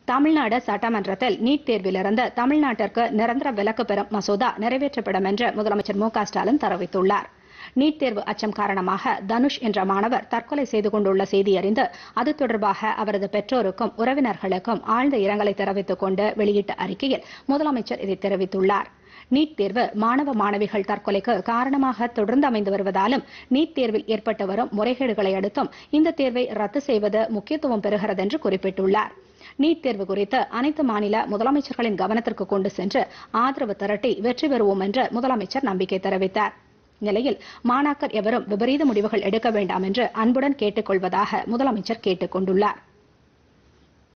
தமிழ்நாடு சட்டமன்றத்தில் நீட் தேர்விலிருந்து தமிழ்நாட்டிற்கு நிரந்தர விலக்கு பெறும் மசோதா நிறைவேற்றப்படும் என்று முதலமைச்சர் மு க ஸ்டாலின் தெரிவித்துள்ளார் நீட் தேர்வு அச்சம் காரணமாக தனுஷ் என்ற மாணவர் தற்கொலை செய்து கொண்டுள்ள செய்தி அறிந்து அது தொடர்பாக அவரது பெற்றோருக்கும் உறவினர்களுக்கும் ஆழ்ந்த இரங்கலை தெரிவித்துக் கொண்டு வெளியிட்ட அறிக்கையில் முதலமைச்சர் இதை தெரிவித்துள்ளார் நீட் தேர்வு மாணவ மாணவிகள் தற்கொலைக்கு காரணமாக தொடர்ந்து அமைந்து வருவதாலும் நீட் தேர்வில் ஏற்பட்டு வரும் முறைகேடுகளை அடுத்தும் இந்த தேர்வை ரத்து செய்வது முக்கியத்துவம் பெறுகிறது என்று குறிப்பிட்டுள்ளார் நீட் தேர்வு குறித்து அனைத்து மாநில முதலமைச்சர்களின் கவனத்திற்கு கொண்டு சென்று ஆதரவு திரட்டி வெற்றி பெறுவோம் என்று முதலமைச்சர் நம்பிக்கை தெரிவித்தார் நிலையில் மாணாக்கர் எவரும் விபரீத முடிவுகள் எடுக்க வேண்டாம் என்று அன்புடன் கேட்டுக் கொள்வதாக முதலமைச்சர் கேட்டுக் கொண்டுள்ளார்